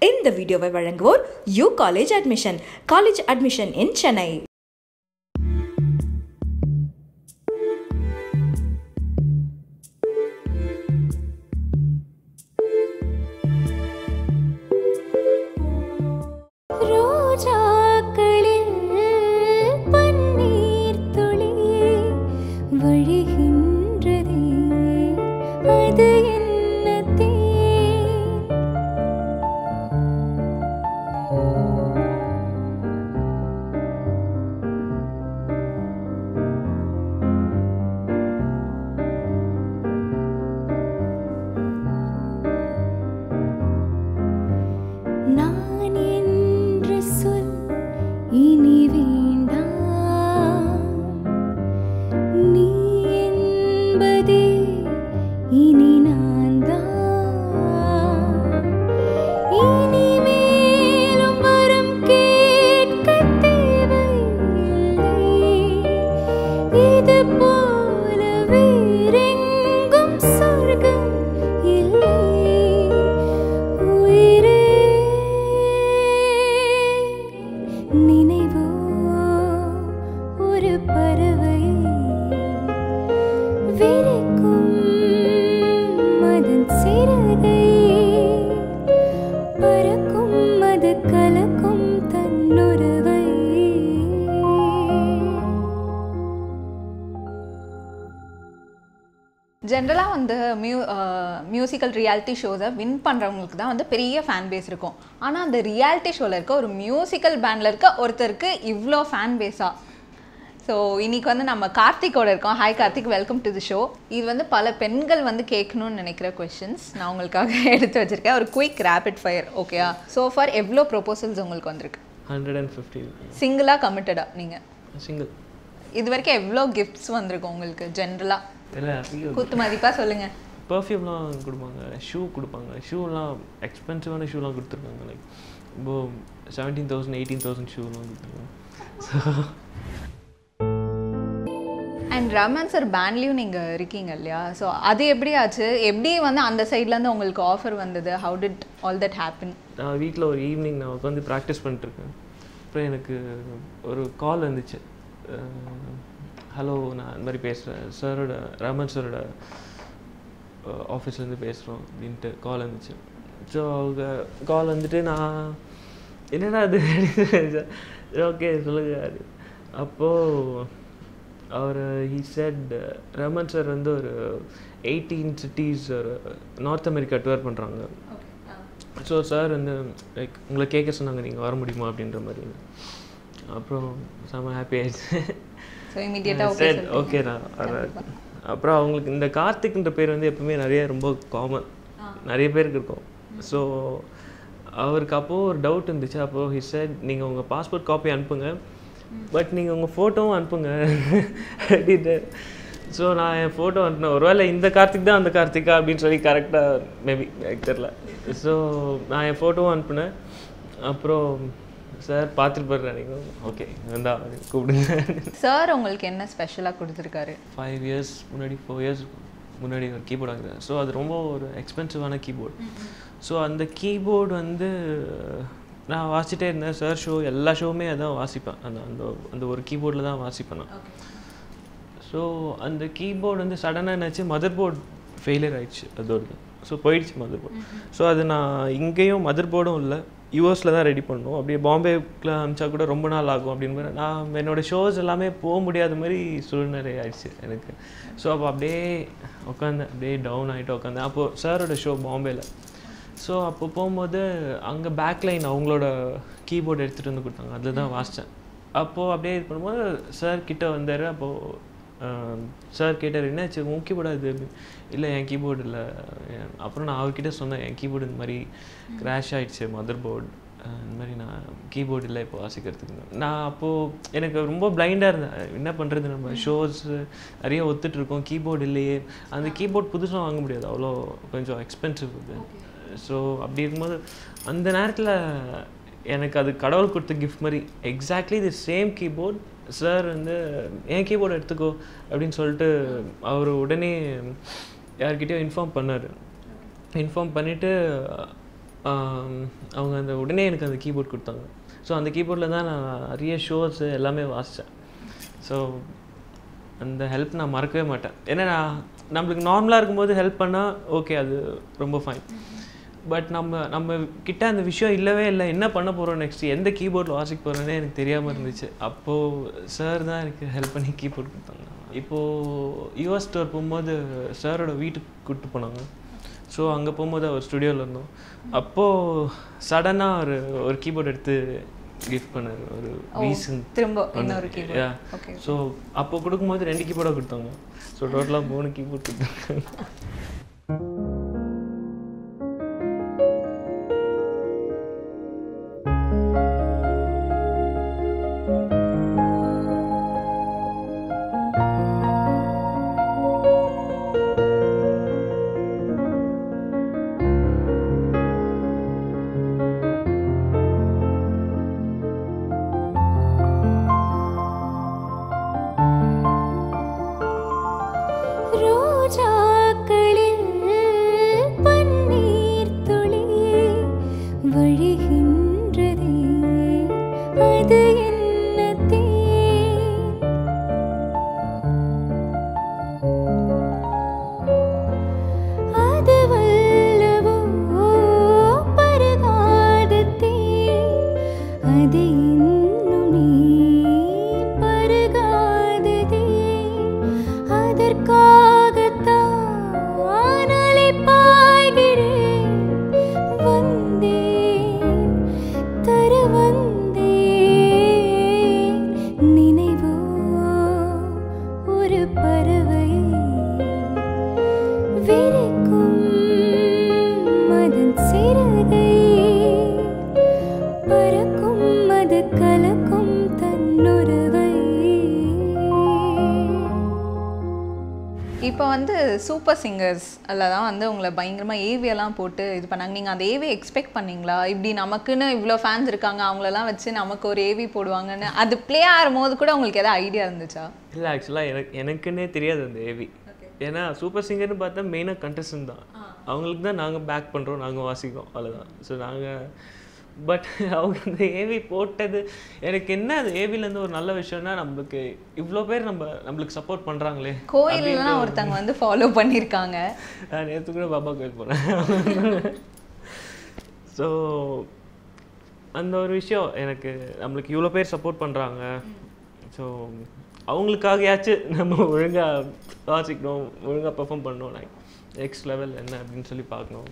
இந்த வீடியோவை வழங்குவோர் U college admission college admission in Chennai ரோஜாக்களில் பன்னீர் துளி வழிகின்றதே அது என்ன தேன் நான் என்ற சொல் இனி வேண்டாம் நீ என்பதே இனி நான் தான் இனிமேலும் வரம் கேட்க தேவையில்லை இது போல வேறெங்கும் சொர்க்கம் இல்லை உயிரே நினைவோ ஒரு பறவை விரிக்கும் அதன் சிறகை பறக்கும் அது கலக்கும் தன்னுறவை ஜென்ரலாக வந்து மியூ மியூசிக்கல் ரியாலிட்டி ஷோஸை வின் பண்ணுறவங்களுக்கு தான் வந்து பெரிய ஃபேன் பேஸ் இருக்கும் ஆனால் அந்த ரியாலிட்டி ஷோவில் இருக்க ஒரு மியூசிக்கல் பேண்டில் இருக்க ஒருத்தருக்கு இவ்வளோ ஃபேன் பேஸா ஸோ இன்னைக்கு வந்து நம்ம கார்த்திக்கோட இருக்கோம் hi Karthik welcome to the show இது வந்து பல பெண்கள் வந்து கேட்கணும்னு நினைக்கிற கொஷின்ஸ் நான் உங்களுக்காக எடுத்து வச்சிருக்கேன் ஒரு குயிக் ரேபிட் ஃபயர் ஓகேயா ஸோ ஃபார் எவ்வளோ ப்ரொபோசல்ஸ் உங்களுக்கு வந்திருக்கு ஹண்ட்ரட் அண்ட் ஃபிஃப்டி சிங்கிளாக கமிட்டடா நீங்கள் சிங்கிள் இது வரைக்கும் எவ்வளோ கிஃப்ட்ஸ் வந்திருக்கு உங்களுக்கு ஜென்ரலாக இல்லை அதிகம் குத்து மதிப்பாக சொல்லுங்கள் பர்ஃப்யூம்லாம் கொடுப்பாங்க ஷூ கொடுப்பாங்க ஷூலாம் எக்ஸ்பென்சிவான ஷூலாம் கொடுத்துருக்காங்க லைக் இப்போ செவன்டீன் தௌசண்ட் எயிட்டீன் தௌசண்ட் ஷூலாம் கொடுத்துருக்காங்க ஸோ அண்ட் ரமன் சார் பேண்ட்லேயும் நீங்கள் இருக்கீங்க இல்லையா ஸோ அது எப்படி ஆச்சு எப்படி வந்து அந்த சைட்லேருந்து உங்களுக்கு ஆஃபர் வந்தது how did all that happen நான் வீட்டில் ஒரு ஈவினிங் நான் உட்காந்து ப்ராக்டிஸ் பண்ணிட்டுருக்கேன் அப்புறம் எனக்கு ஒரு கால் வந்துச்சு ஹலோ நான் இந்த மாதிரி பேசுகிறேன் சாரோட ரமன் சாரோட ஆஃபீஸ்லேருந்து பேசுகிறோம் அப்படின்ட்டு கால் வந்துச்சு ஸோ அவங்க கால் வந்துட்டு நான் என்னடா அது ஓகே சொல்லுங்க அப்போது அவர் ஹீ செட் ரமன் சார் வந்து ஒரு எயிட்டீன் சிட்டிஸ் ஒரு நார்த் அமெரிக்கா டூர் பண்ணுறாங்க ஸோ சார் வந்து லைக் உங்களை கேட்க சொன்னாங்க நீங்கள் வர முடியுமா அப்படின்ற மாதிரி அப்புறம் செம்ம ஹாப்பி ஆயிடுச்சு ஸோ இமீடியட்டாக ஓகே சரி ஓகேடா அப்புறம் அவங்களுக்கு இந்த கார்த்திக்ன்ற பேர் வந்து எப்பவுமே நிறைய ரொம்ப காமன் நிறைய பேருக்கு இருக்கும் ஸோ அவருக்கு அப்போது ஒரு டவுட் இருந்துச்சு அப்போது ஹி said நீங்கள் உங்கள் பாஸ்போர்ட் காப்பி அனுப்புங்க பட் நீங்கள் உங்கள் ஃபோட்டோவும் அனுப்புங்க அப்படின்ட்டு ஸோ நான் என் ஃபோட்டோ அனுப்பினேன் ஒருவேளை இந்த கார்த்திக் தான் அந்த கார்த்திகா அப்படின்னு சொல்லி கரெக்டாக மேபி எனக்கு தெரில ஸோ நான் என் ஃபோட்டோவும் அனுப்புனேன் அப்புறம் சார் பார்த்துட்டு நினைக்கும் ஓகே வந்தா கூப்பிடுங்க சார் உங்களுக்கு என்ன ஸ்பெஷலாக கொடுத்துருக்காரு ஃபைவ் இயர்ஸ் முன்னாடி ஃபோர் இயர்ஸ் முன்னாடி ஒரு கீபோர்ட் வாங்கினேன் ஸோ அது ரொம்ப ஒரு எக்ஸ்பென்சிவான கீபோர்டு ஸோ அந்த கீபோர்டு வந்து நான் வாசிச்சிட்டே இருந்தேன் சார் ஷோ எல்லா ஷோவுமே அதான் வாசிப்பேன் அந்த அந்த அந்த ஒரு கீபோர்டில் தான் வாசிப்பேன் நான் ஸோ அந்த கீபோர்டு வந்து சடனாக என்னாச்சு மதர் போர்டு ஃபெயிலியர் ஆயிடுச்சு அதோடது ஸோ போயிடுச்சு மதர் போர்டு ஸோ அது நான் இங்கேயும் மதர் போர்டும் இல்லை யூஎஸில் தான் ரெடி பண்ணணும் அப்படியே பாம்பேக்குள்ள அனுப்பிச்சா கூட ரொம்ப நாள் ஆகும் அப்படின்னு மாதிரி நான் என்னோடய ஷோஸ் எல்லாமே போக முடியாத மாதிரி சூழ்நிலை ஆயிடுச்சு எனக்கு ஸோ அப்போ அப்படியே உட்காந்தேன் அப்படியே டவுன் ஆகிட்டு உட்காந்தேன் அப்போது சாரோட ஷோ பாம்பேயில் ஸோ அப்போ போகும்போது அங்கே பேக்லைன் அவங்களோட கீபோர்டு எடுத்துகிட்டு வந்து கொடுத்தாங்க அதில் தான் வாசித்தேன் அப்போது அப்படியே இது பண்ணும்போது சார் கிட்ட வந்தார் அப்போது சார் கேட்டார் என்னாச்சு உன் கீபோர்டா இது இல்லை என் கீபோர்டு இல்லை அப்புறம் நான் அவர்கிட்ட சொன்னேன் என் கீபோர்டு இந்த மாதிரி கிராஷ் ஆயிடுச்சு மதர் போர்டு இந்த மாதிரி நான் கீபோர்டு இல்லை இப்போ வாசிக்கிறதுக்கு நான் அப்போது எனக்கு ரொம்ப பிளைண்டாக இருந்தேன் என்ன பண்ணுறது நம்ம ஷோஸ் நிறைய ஒத்துட்டு இருக்கோம் கீபோர்டு இல்லையே அந்த கீபோர்ட் புதுசாக வாங்க முடியாது அவ்வளோ கொஞ்சம் எக்ஸ்பென்சிவ் இது ஸோ அப்படி இருக்கும்போது அந்த நேரத்தில் எனக்கு அது கடவுள் கொடுத்த கிஃப்ட் மாதிரி exactly the same keyboard sir வந்து என் கீபோர்டு எடுத்துக்கோ அப்படின்னு சொல்லிட்டு அவர் உடனே யார்கிட்டயோ இன்ஃபார்ம் பண்ணார் இன்ஃபார்ம் பண்ணிவிட்டு ஆம், அவங்க அந்த உடனே எனக்கு அந்த கீபோர்ட் கொடுத்தாங்க ஸோ அந்த கீபோர்டில் தான் நான் நிறைய ஷோஸ் எல்லாமே வாசித்தேன் ஸோ அந்த ஹெல்ப் நான் மறக்கவே மாட்டேன் ஏன்னா நான் நம்மளுக்கு நார்மலாக இருக்கும்போது ஹெல்ப் பண்ணால் ஓகே அது ரொம்ப ஃபைன் பட் நம்ம நம்ம கிட்ட அந்த விஷயம் இல்லவே இல்லை என்ன பண்ண போகிறோம் நெக்ஸ்ட் எந்த கீபோர்டில் வாசிக்க போகிறோன்னே எனக்கு தெரியாமல் இருந்துச்சு அப்போது சார் தான் எனக்கு ஹெல்ப் பண்ணி கீபோர்ட் கொடுத்தாங்க இப்போது யூஎஸ் ஸ்டோர் போகும்போது சாரோட வீட்டுக்கு கூப்பிட்டு போனாங்க ஸோ அங்கே போகும்போது அவர் ஸ்டுடியோவில் இருந்தோம் அப்போது சடனாக ஒரு ஒரு கீபோர்ட் எடுத்து கிஃப்ட் பண்ணார் ஒரு வீசன் திரும்ப இன்னொரு keyboard. Okay. ஸோ அப்போ கொடுக்கும்போது ரெண்டு கீபோர்டாக கொடுத்தாங்க ஸோ டோட்டலாக மூணு கீபோர்ட் கொடுத்தாங்க ரோஜாக்களில் பன்னீர் துளி வழிகின்றதே அது என்ன தேன் அது வல்லவோ பருகாத தேன் அது இன்னும் நீ பருகாததே அதற்காகத்தான் அலைப்பாய்கிறேன் வந்தேன் தர வந்தேன் நினைவோ ஒரு பறவை விரிக்கும் அதன் சிறகை பறக்கும் அது கலக்கும் தன்னுறவை இப்போ வந்து சூப்பர் சிங்கர்ஸ் அதில் தான் வந்து உங்களை பயங்கரமாக ஏவியெல்லாம் போட்டு இது பண்ணாங்க நீங்கள் அந்த ஏவி எக்ஸ்பெக்ட் பண்ணீங்களா இப்படி நமக்குன்னு இவ்வளோ ஃபேன்ஸ் இருக்காங்க அவங்களெல்லாம் வச்சு நமக்கு ஒரு ஏவி போடுவாங்கன்னு அது ப்ளே ஆகும்போது கூட உங்களுக்கு எதாவது ஐடியா இருந்துச்சா இல்லை ஆக்சுவலாக எனக்கு எனக்குன்னே தெரியாது அந்த ஏவி ஏன்னா சூப்பர் சிங்கர்னு பார்த்தா மெயினாக கண்டஸ்டன் தான் அவங்களுக்கு தான் நாங்கள் பேக் பண்ணுறோம் நாங்கள் வாசிக்கிறோம் அவ்வளோதான் ஸோ நாங்கள் பட் அவங்க அந்த ஏவி போட்டது எனக்கு என்ன அது ஏவிலேருந்து ஒரு நல்ல விஷயம்னா நம்மளுக்கு இவ்வளோ பேர் நம்ம நம்மளுக்கு சப்போர்ட் பண்ணுறாங்களே கோயிலெலாம் ஒருத்தங்க வந்து ஃபாலோ பண்ணியிருக்காங்க நான் நேற்று கூட பாபா கோயில் போனேன் ஸோ அந்த ஒரு விஷயம் எனக்கு நம்மளுக்கு இவ்வளோ பேர் சப்போர்ட் பண்ணுறாங்க ஸோ அவங்களுக்காகயாச்சும் நம்ம ஒழுங்காக வாசிக்கணும் ஒழுங்காக பெர்ஃபார்ம் பண்ணணும் லைக் நெக்ஸ்ட் லெவல் என்ன அப்படின்னு சொல்லி பார்க்கணும்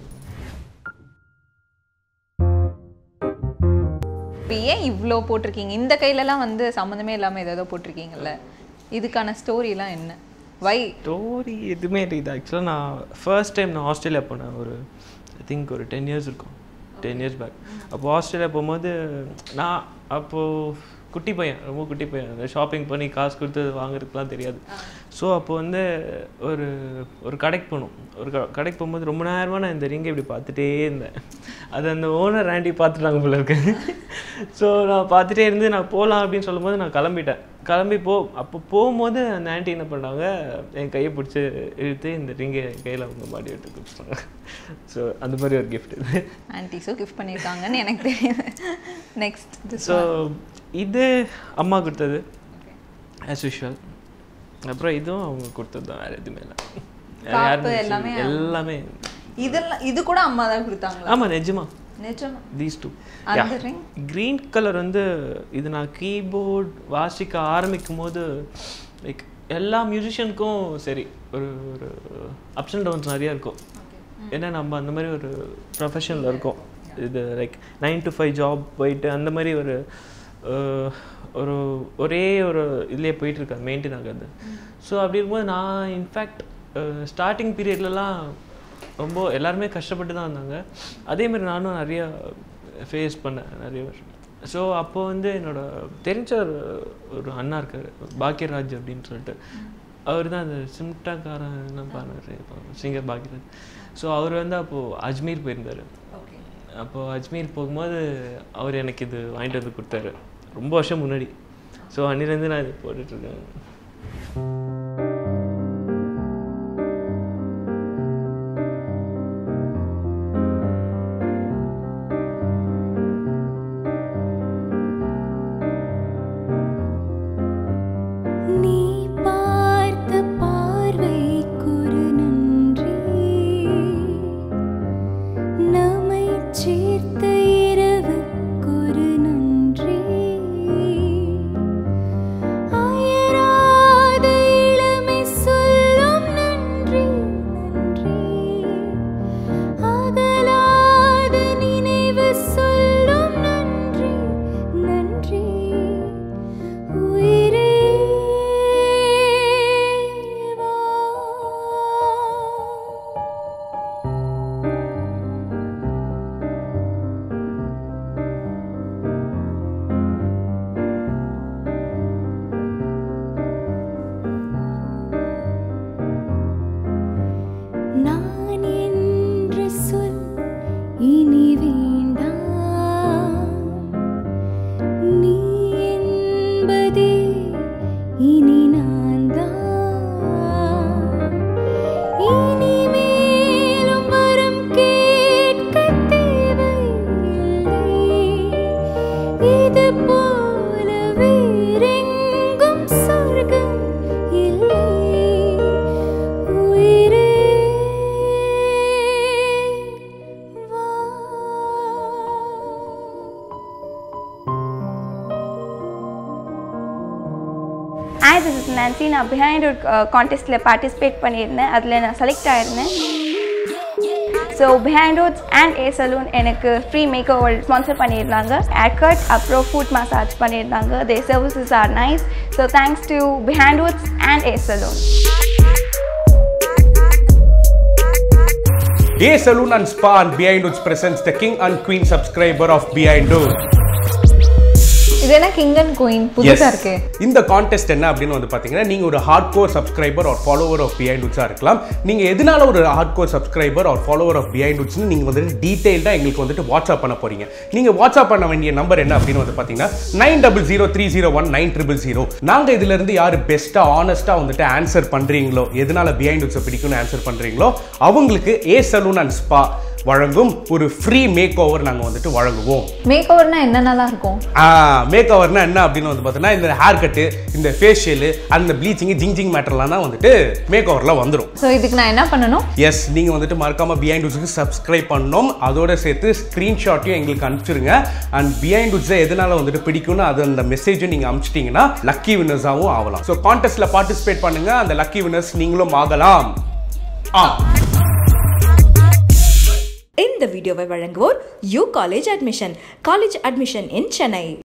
இப்போ ஏன் இவ்வளோ போட்டிருக்கீங்க இந்த கையிலலாம் வந்து சம்மந்தமே இல்லாமல் ஏதோ போட்டிருக்கீங்கல்ல இதுக்கான ஸ்டோரிலாம் என்ன வை ஸ்டோரி எதுவுமே இருக்குது ஆக்சுவலாக நான் ஃபர்ஸ்ட் டைம் நான் ஆஸ்திரேலியா போனேன் ஒரு ஐ திங்க் ஒரு டென் இயர்ஸ் இருக்கும் டென் இயர்ஸ் பேக் அப்போ ஆஸ்திரேலியா போகும்போது நான் அப்போது குட்டி பையன் ரொம்ப குட்டி பையன் ஷாப்பிங் பண்ணி காசு கொடுத்து வாங்குறதுக்குலாம் தெரியாது ஸோ அப்போ வந்து ஒரு ஒரு கடைக்கு போனோம் ஒரு க கடைக்கு போகும்போது ரொம்ப நேரமாக நான் இந்த ரிங்கை இப்படி பார்த்துட்டே இருந்தேன் அது அந்த ஓனர் ஆண்டி பார்த்துட்டாங்க போல இருக்கு ஸோ நான் பார்த்துட்டே இருந்து நான் போகலாம் அப்படின்னு சொல்லும்போது நான் கிளம்பிட்டேன் கிளம்பி போ அப்போ போகும்போது அந்த ஆண்டி என்ன பண்ணாங்க என் கையை பிடிச்சி இழுத்து இந்த ரிங்கை கையில் அவங்க மாட்டி எடுத்து கொடுத்தாங்க ஸோ அந்த மாதிரி ஒரு gift இது ஆன்டிஸும் கிஃப்ட் பண்ணியிருக்காங்கன்னு எனக்கு தெரியுது நெக்ஸ்ட் ஸோ இது அம்மா கொடுத்தது ஆஸ் யூஷுவல் அப்புறம் இதுவும் அவங்க கொடுத்தது தான் வேறு எதுவுமே இல்லை வேற காப்பு யாருமே எல்லாமே சொல்லி- எல்லாமே இதெல்லாம் இது கூட அம்மா தான் கொடுத்தாங்களா ஆமாம் நிஜமா நிஜமா தீஸ் டூ அந்த ring? க்ரீன் கலர் வந்து இது நான் கீபோர்ட் வாசிக்க ஆரம்பிக்கும் போது லைக் எல்லா மியூசிஷியனுக்கும் சரி ஒரு ஒரு அப்ஸ் அண்ட் டவுன்ஸ் நிறையா இருக்கும் ஏன்னா நம்ம அந்த மாதிரி ஒரு ப்ரொஃபஷனில் இருக்கோம் இது like nine to five job போயிட்டு அந்த மாதிரி ஒரு அஹ், ஒரு ஒரே ஒரு இதுலேயே போயிட்டு இருக்கேன் மெயின்டைன் ஆகாது ஸோ அப்படி இருக்கும்போது நான் இன்ஃபேக்ட் ஸ்டார்டிங் பீரியட்லலாம் ரொம்ப எல்லாருமே கஷ்டப்பட்டு தான் இருந்தாங்க அதே மாதிரி நானும் நிறைய ஃபேஸ் பண்ணேன் நிறைய வருஷம் ஸோ அப்போ வந்து என்னோட தெரிஞ்ச ஒரு ஒரு அண்ணா இருக்கார் பாக்கியராஜ் அப்படின்னு சொல்லிட்டு அவர் தான் அந்த சிம்டாக்காரன் என்ன பண்ணார் சிங்கர் பாக்கியராஜ் ஸோ அவர் வந்து அப்போது அஜ்மீர் போயிருந்தார் அப்போது அஜ்மீர் போகும்போது அவர் எனக்கு இது வாங்கிட்டு வந்து கொடுத்தாரு ரொம்ப வருஷம் முன்னாடி ஸோ அன்னிலேருந்து நான் இது போட்டுட்ருக்கேன் ஹாய் திஸ் இஸ் நான்சி நான் பிஹைண்ட் ஒரு கான்டெஸ்ட்டில் பார்ட்டிசிபேட் பண்ணியிருந்தேன் அதில் நான் செலக்ட் ஆயிருந்தேன் so behind roads and A saloon எனக்கு ஃப்ரீ மேக் ஓவர் ஸ்பான்சர் பண்ணியிருந்தாங்க ஏர்கட் அப்புறம் ஃபுட் மசாஜ் பண்ணியிருந்தாங்க they services are nice so thanks to behind roads and A saloon A Saloon and Spa and Behind Woods presents the king and queen subscriber of Behind Woods. இது என்ன king and queen புதுசா இருக்கு இந்த contest என்ன அப்படின்னு வந்து பார்த்தீங்கன்னா நீங்கள் ஒரு hard core subscriber or follower of behind உட்ஸாக இருக்கலாம் நீங்கள் எதனால ஒரு hard core subscriber or follower of behind உட்ஸ்னு நீங்கள் வந்துட்டு டீட்டெயில்டாக எங்களுக்கு வந்துட்டு வாட்ஸ்அப் பண்ண போறீங்க நீங்கள் வாட்ஸ்அப் பண்ண வேண்டிய நம்பர் என்ன அப்படின்னு வந்து பார்த்தீங்கன்னா nine double zero three zero one nine triple zero நாங்கள் இதுலேருந்து யார் பெஸ்ட்டாக ஆனஸ்ட்டாக வந்துட்டு ஆன்சர் பண்ணுறீங்களோ எதனால பிஹைண்ட் உட்ஸை பிடிக்கும்னு ஆன்சர் பண்ணுறீங்களோ அவங்களுக்கு ஏ சலூன் அண்ட் ஸ்பா வழங்கும் ஒரு ஃப்ரீ மேக் ஓவர் நாங்கள் வந்துட்டு வழங்குவோம் மேக் ஓவர்னா என்னென்னலாம் இருக்கும் மேக் ஓவர்னா என்ன அப்படின்னு வந்து பார்த்தீங்கன்னா இந்த ஹேர் கட்டு இந்த ஃபேஷியல் அந்த ப்ளீச்சிங் ஜிங் ஜிங் மேட்டர்லாம் தான் வந்துட்டு மேக் ஓவரில் வந்துடும் ஸோ இதுக்கு நான் என்ன பண்ணணும் எஸ் நீங்கள் வந்துட்டு மறக்காம பிஹைண்ட் உட்ஸுக்கு சப்ஸ்கிரைப் பண்ணணும் அதோட சேர்த்து ஸ்க்ரீன்ஷாட்டையும் எங்களுக்கு அனுப்பிச்சிருங்க அண்ட் பிஹைண்ட் உட்ஸை எதனால வந்துட்டு பிடிக்கும்னு அது அந்த மெசேஜும் நீங்கள் அனுப்பிச்சிட்டிங்கன்னா லக்கி வின்னர்ஸாகவும் ஆகலாம் ஸோ கான்டெஸ்ட்டில் பார்ட்டிசிபேட் பண்ணுங்க அந்த லக்கி வின்னர்ஸ் நீங்களும் ஆகலாம் ஆ இந்த வீடியோவை வழங்குவோர் U college admission college admission in Chennai